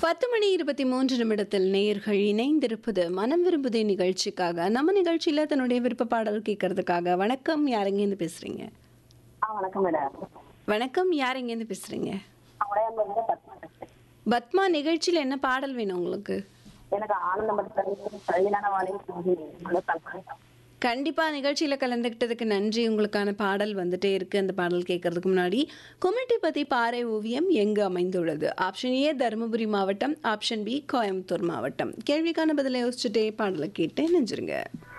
பத்து மணி இருபத்தி மூன்று நிமிடத்தில் நேயர்கள் இணைந்திருப்பது மனம் விரும்புதே நிகழ்ச்சிக்காக நம்ம நிகழ்ச்சியில தன்னுடைய விருப்ப பாடல் கேட்கறதுக்காக வணக்கம் யாரெங்கேருந்து பேசுறீங்க ஆ வணக்கம் மேடம் வணக்கம் யாரெங்கேருந்து பேசுறீங்க உடையாம்பூர்ல பத்மா பேசுறேன். பத்மா நிகழ்ச்சியில என்ன பாடல் வேணும் உங்களுக்கு எனக்கு ஆனந்தம் கல்யாண வாழை கண்டிப்பா நிகழ்ச்சியில கலந்துக்கிட்டதுக்கு நன்றி உங்களுக்கான பாடல் வந்துட்டே இருக்கு அந்த பாடல் கேட்கறதுக்கு முன்னாடி குமிட்டிப்பதி பாறை ஓவியம் எங்கு அமைந்துள்ளது ஆப்ஷன் ஏ தருமபுரி மாவட்டம் ஆப்ஷன் பி கோயம்புத்தூர் மாவட்டம் கேள்விக்கான பதிலை யோசிச்சுட்டே பாடலை கேட்டு நெஞ்சிருங்க